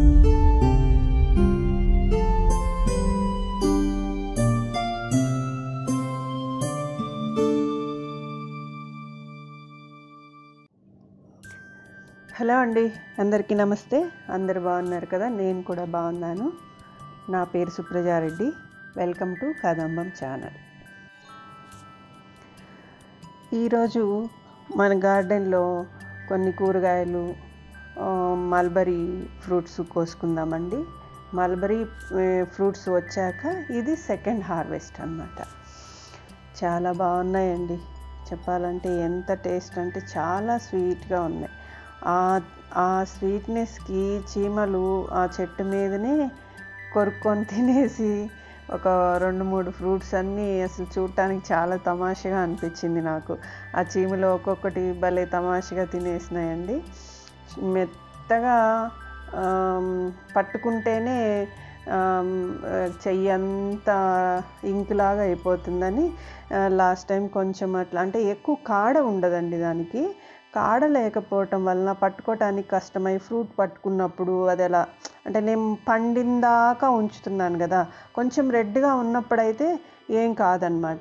hello అండి అందరికీ నమస్తే అందరు బాగున్నారు కదా నేను కూడా బాగున్నాను నా పేరు Supraja Reddy welcome to Kadambam channel ఈరోజు మన గార్డెన్లో కొన్ని కూరగాయలు ఆ, మల్బరీ ఫ్రూట్స్ కోసుకుందామండి మల్బరీ ఆ, ఫ్రూట్స్ వచ్చాక ఇది సెకండ్ హార్వెస్ట్ అన్నమాట చాలా బాగున్నాయండి చెప్పాలంటే ఎంత టేస్ట్ అంటే చాలా స్వీట్గా ఉన్నాయి ఆ ఆ స్వీట్నెస్కి చీమలు ఆ చెట్టు మీదనే కొరుక్కొని తినేసి ఒక రెండు మూడు ఫ్రూట్స్ అన్నీ అసలు చూడటానికి చాలా తమాషగా అనిపించింది నాకు ఆ చీమలు ఒక్కొక్కటి భలే తమాషగా తినేసినాయండి మెత్తగా ఆమ్, పట్టుకుంటేనే ఆమ్, చెయ్యి అంతా ఇంకులాగా అయిపోతుందని లాస్ట్ టైం కొంచెం అట్లా అంటే ఎక్కువ కాడ ఉండదండి దానికి కాడ లేకపోవటం వలన పట్టుకోవటానికి కష్టమై ఫ్రూట్ పట్టుకున్నప్పుడు అది ఎలా అంటే నేను పండిందాకా ఉంచుతున్నాను కదా కొంచెం రెడ్గా ఉన్నప్పుడైతే ఏం కాదనమాట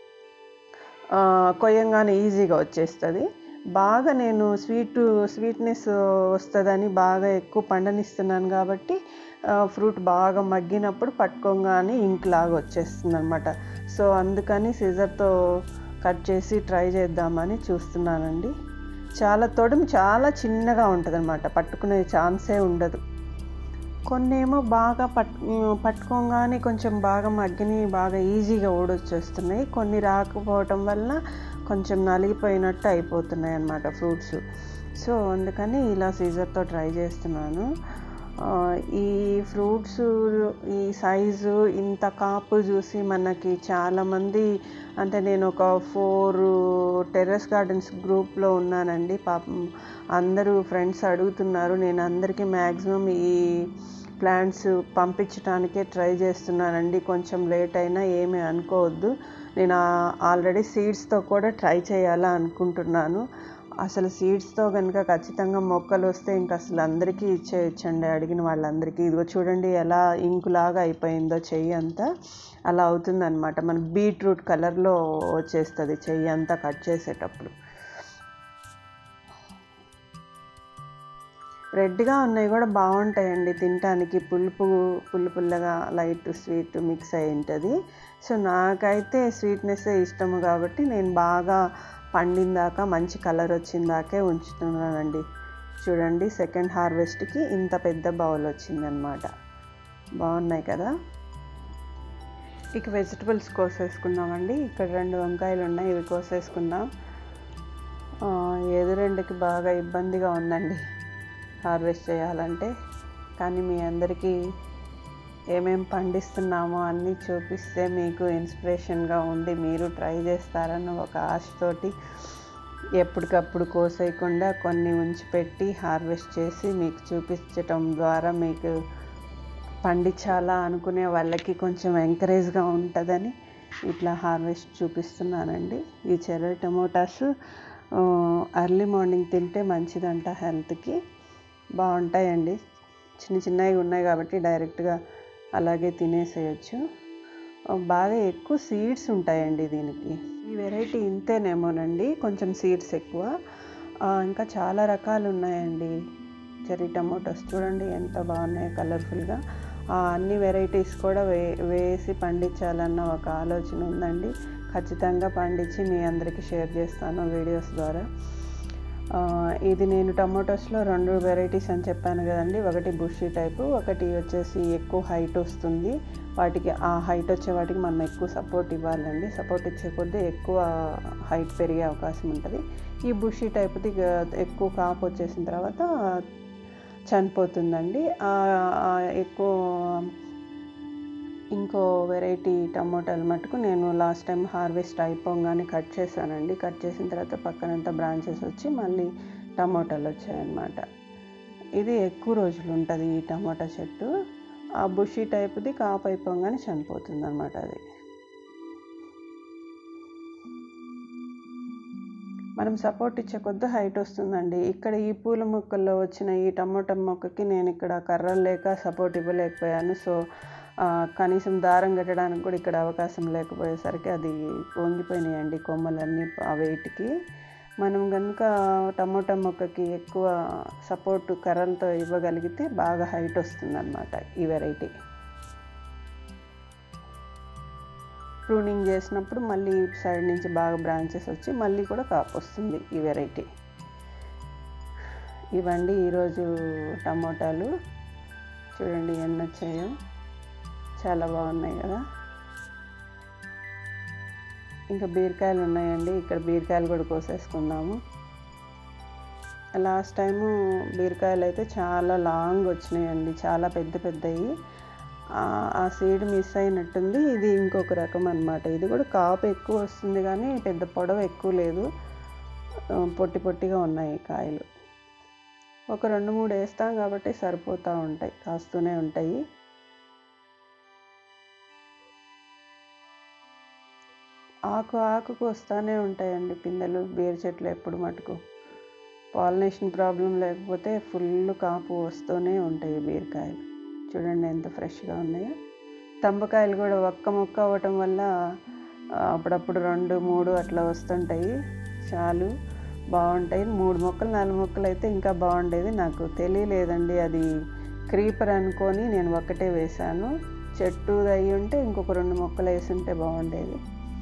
ఆ, కొయ్యంగానే ఈజీగా వచ్చేస్తుంది బాగా నేను స్వీట్ స్వీట్నెస్ వస్తుందని బాగా ఎక్కువ పండనిస్తున్నాను కాబట్టి ఆ, ఫ్రూట్ బాగా మగ్గినప్పుడు పట్టుకోగానే ఇంక్ లాగా వచ్చేస్తుంది అనమాట సో అందుకని సిజర్తో కట్ చేసి ట్రై చేద్దామని చూస్తున్నానండి చాలా తొడుము చాలా చిన్నగా ఉంటుంది అనమాట పట్టుకునే ఛాన్సే ఉండదు కొన్నేమో బాగా పట్ పట్టుకోగానే కొంచెం బాగా మగ్గిని బాగా ఈజీగా ఊడొచ్చేస్తున్నాయి కొన్ని రాకపోవటం వల్ల కొంచెం నలిగిపోయినట్టు అయిపోతున్నాయి అన్నమాట ఫ్రూట్స్ సో అందుకని ఇలా సీజర్తో ట్రై చేస్తున్నాను ఆ, ఈ ఫ్రూట్స్ ఈ సైజు ఇంత కాపు చూసి మనకి చాలామంది అంటే నేను ఒక ఫోర్ టెర్రస్ గార్డెన్స్ గ్రూప్లో ఉన్నానండి పాపం అందరూ ఫ్రెండ్స్ అడుగుతున్నారు నేను అందరికీ మ్యాక్సిమం ఈ ప్లాంట్స్ పంపించడానికే ట్రై చేస్తున్నానండి కొంచెం లేట్ అయినా ఏమీ అనుకోవద్దు నేను ఆల్రెడీ సీడ్స్తో కూడా ట్రై చేయాలా అనుకుంటున్నాను అసలు సీడ్స్తో కనుక ఖచ్చితంగా మొక్కలు వస్తే ఇంక అసలు అందరికీ ఇచ్చేయచ్చండి అడిగిన వాళ్ళందరికీ ఇదిగో చూడండి ఎలా ఇంకులాగా అయిపోయిందో చెయ్యి అంతా అలా అవుతుందన్నమాట మన బీట్రూట్ కలర్లో వచ్చేస్తుంది చెయ్యి అంతా కట్ చేసేటప్పుడు రెడ్గా ఉన్నాయి కూడా బాగుంటాయండి తినటానికి పులుపు పుల్లు పుల్లగా లైట్ స్వీట్ మిక్స్ అయి ఉంటుంది సో నాకైతే స్వీట్నెస్ ఇష్టము కాబట్టి నేను బాగా పండిందాక మంచి కలర్ వచ్చిందాకే ఉంచుతున్నానండి చూడండి సెకండ్ హార్వెస్ట్కి ఇంత పెద్ద బౌల్ వచ్చిందనమాట బాగున్నాయి కదా ఇక వెజిటబుల్స్ కోసేసుకుందామండి ఇక్కడ రెండు వంకాయలు ఉన్నాయి ఇవి కోసేసుకుందాం ఆ, ఎదురెండుకి బాగా ఇబ్బందిగా ఉందండి హార్వెస్ట్ చేయాలంటే కానీ మీ అందరికీ ఏమేం పండిస్తున్నామో అన్నీ చూపిస్తే మీకు ఇన్స్పిరేషన్గా ఉండి మీరు ట్రై చేస్తారన్న ఒక ఆశతోటి ఎప్పటికప్పుడు కోసేయకుండా కొన్ని ఉంచిపెట్టి హార్వెస్ట్ చేసి మీకు చూపించటం ద్వారా మీకు పండించాలా అనుకునే వాళ్ళకి కొంచెం ఎంకరేజ్గా ఉంటుందని ఇట్లా హార్వెస్ట్ చూపిస్తున్నానండి ఈ చెర్రీ టమోటాస్ ఎర్లీ మార్నింగ్ తింటే మంచిదంట హెల్త్కి బాగుంటాయండి చిన్న చిన్నవి ఉన్నాయి కాబట్టి డైరెక్ట్గా అలాగే తినేసేయచ్చు బాగా ఎక్కువ సీడ్స్ ఉంటాయండి దీనికి ఈ వెరైటీ ఇంతేనేమోనండి కొంచెం సీడ్స్ ఎక్కువ ఆ, ఇంకా చాలా రకాలు ఉన్నాయండి చెర్రీ టమోటాస్ చూడండి ఎంత బాగున్నాయో కలర్ఫుల్గా అన్ని వెరైటీస్ కూడా వే వేసి పండించాలన్న ఒక ఆలోచన ఉందండి ఖచ్చితంగా పండించి మీ అందరికీ షేర్ చేస్తాను వీడియోస్ ద్వారా ఆ, ఇది నేను టమాటోస్లో రెండు వెరైటీస్ అని చెప్పాను కదండి ఒకటి బుషీ టైపు ఒకటి వచ్చేసి ఎక్కువ హైట్ వస్తుంది వాటికి ఆ హైట్ వచ్చే వాటికి మనం ఎక్కువ సపోర్ట్ ఇవ్వాలండి సపోర్ట్ ఇచ్చే కొద్దీ ఎక్కువ హైట్ పెరిగే అవకాశం ఉంటుంది ఈ బుషీ టైప్ది ఎక్కువ కాపు వచ్చేసిన తర్వాత చనిపోతుందండి ఆ, ఆ ఎక్కువ ఇంకో వెరైటీ టమోటాలు మటుకు నేను లాస్ట్ టైం హార్వెస్ట్ అయిపోగానే కట్ చేశానండి కట్ చేసిన తర్వాత పక్కనంతా బ్రాంచెస్ వచ్చి మళ్ళీ టమోటాలు వచ్చాయన్నమాట ఇది ఎక్కువ రోజులు ఉంటుంది ఈ టమోటా చెట్టు ఆ బుషీ టైప్ది కాపు అయిపోగానే చనిపోతుంది అనమాట అది మనం సపోర్ట్ ఇచ్చే కొద్ది హైట్ వస్తుందండి ఇక్కడ ఈ పూల మొక్కల్లో వచ్చిన ఈ టమోటా మొక్కకి నేను ఇక్కడ కర్రలు లేక సపోర్ట్ ఇవ్వలేకపోయాను సో ఆ, కనీసం దారం కట్టడానికి కూడా ఇక్కడ అవకాశం లేకపోయేసరికి అది వంగిపోయినాయండి కొమ్మలన్నీ ఆ వెయిట్కి మనం కనుక టమోటా మొక్కకి ఎక్కువ సపోర్ట్ కర్రలతో ఇవ్వగలిగితే బాగా హైట్ వస్తుందన్నమాట ఈ వెరైటీ ప్రూనింగ్ చేసినప్పుడు మళ్ళీ ఇటు సైడ్ నుంచి బాగా బ్రాంచెస్ వచ్చి మళ్ళీ కూడా కాపు వస్తుంది ఈ వెరైటీ ఇవండి ఈరోజు టమోటాలు చూడండి ఎన్ని వచ్చాయో చాలా బాగున్నాయి కదా ఇంకా బీరకాయలు ఉన్నాయండి ఇక్కడ బీరకాయలు కూడా కోసేసుకుందాము లాస్ట్ టైము బీరకాయలు అయితే చాలా లాంగ్ వచ్చినాయండి చాలా పెద్ద పెద్దవి ఆ సీడ్ మిస్ అయినట్టుంది ఇది ఇంకొక రకం అనమాట ఇది కూడా కాపు ఎక్కువ వస్తుంది కానీ పెద్ద పొడవు ఎక్కువ లేదు ఆ, పొట్టి పొట్టిగా ఉన్నాయి కాయలు ఒక రెండు మూడు వేస్తాం కాబట్టి సరిపోతూ ఉంటాయి కాస్తూనే ఉంటాయి ఆకు ఆకుకు వస్తూనే ఉంటాయండి పిందెలు బీర చెట్లు ఎప్పుడు మటుకు పాలినేషన్ ప్రాబ్లం లేకపోతే ఫుల్ కాపు వస్తూనే ఉంటాయి బీరకాయలు చూడండి ఎంత ఫ్రెష్గా ఉన్నాయో తంబకాయలు కూడా ఒక్క మొక్క అవ్వటం వల్ల ఆ, అప్పుడప్పుడు రెండు మూడు అట్లా వస్తుంటాయి చాలు బాగుంటాయి మూడు మొక్కలు నాలుగు మొక్కలు అయితే ఇంకా బాగుండేది నాకు తెలియలేదండి అది క్రీపర్ అనుకొని నేను ఒక్కటే వేశాను చెట్టు అయ్యి ఉంటే ఇంకొక రెండు మొక్కలు వేసి ఉంటే బాగుండేది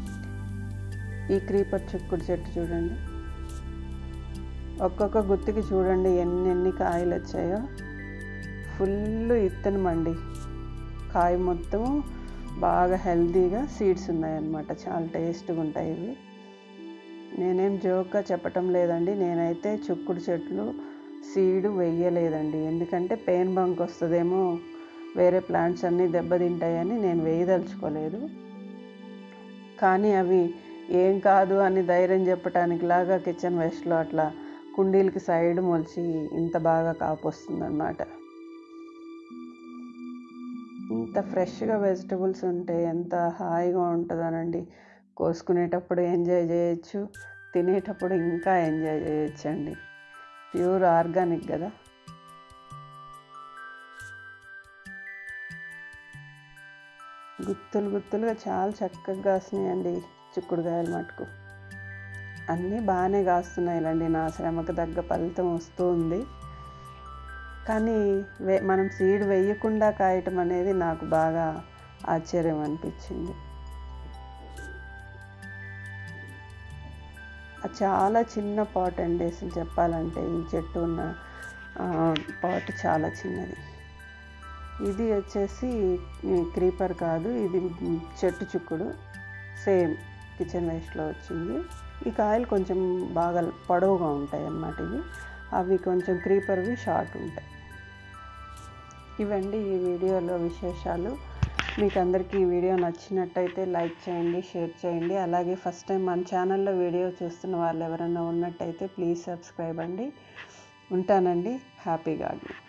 ఈ క్రీపర్ చిక్కుడు చెట్టు చూడండి ఒక్కొక్క గుత్తికి చూడండి ఎన్ని ఎన్ని కాయలు వచ్చాయో ఫుల్ ఇత్తనమండి కాయ మొత్తం బాగా హెల్తీగా సీడ్స్ ఉన్నాయన్నమాట చాలా టేస్ట్గా ఉంటాయి ఇవి నేనేం జోక్గా చెప్పటం లేదండి నేనైతే చుక్కుడు చెట్లు సీడ్ వెయ్యలేదండి ఎందుకంటే పెయిన్ బంక్ వస్తుందేమో వేరే ప్లాంట్స్ అన్నీ దెబ్బతింటాయని నేను వేయదలుచుకోలేదు కానీ అవి ఏం కాదు అని ధైర్యం చెప్పటానికి లాగా కిచెన్ వేస్ట్లో అట్లా కుండీలకి సైడ్ మొలిచి ఇంత బాగా కాపు వస్తుందన్నమాట ఇంత ఫ్రెష్గా వెజిటబుల్స్ ఉంటే ఎంత హాయిగా ఉంటుందనండి కోసుకునేటప్పుడు ఎంజాయ్ చేయొచ్చు తినేటప్పుడు ఇంకా ఎంజాయ్ చేయొచ్చండి ప్యూర్ ఆర్గానిక్ కదా గుత్తులు గుత్తులుగా చాలా చక్కగా కాస్తున్నాయండి చిక్కుడుకాయలు మటుకు అన్నీ బాగానే కాస్తున్నాయిలండి నా శ్రమకు తగ్గ ఫలితం వస్తూ ఉంది కానీ వే మనం సీడ్ వేయకుండా కాయటం అనేది నాకు బాగా ఆశ్చర్యం అనిపించింది అది చాలా చిన్న పాట్ అండి అసలు చెప్పాలంటే ఈ చెట్టు ఉన్న పాట్ చాలా చిన్నది ఇది వచ్చేసి క్రీపర్ కాదు ఇది చెట్టు చుక్కుడు సేమ్ కిచెన్ వేస్ట్లో వచ్చింది ఈ కాయలు కొంచెం బాగా పొడవుగా ఉంటాయి అన్నమాట ఇవి అవి కొంచెం క్రీపర్వి షార్ట్ ఉంటాయి ఇవండి ఈ వీడియోలో విశేషాలు మీకు అందరికీ ఈ వీడియో నచ్చినట్టయితే లైక్ చేయండి షేర్ చేయండి అలాగే ఫస్ట్ టైం మన ఛానల్లో వీడియో చూస్తున్న వాళ్ళు ఎవరైనా ఉన్నట్టయితే ప్లీజ్ సబ్స్క్రైబ్ అండి ఉంటానండి హ్యాపీ గార్డెన్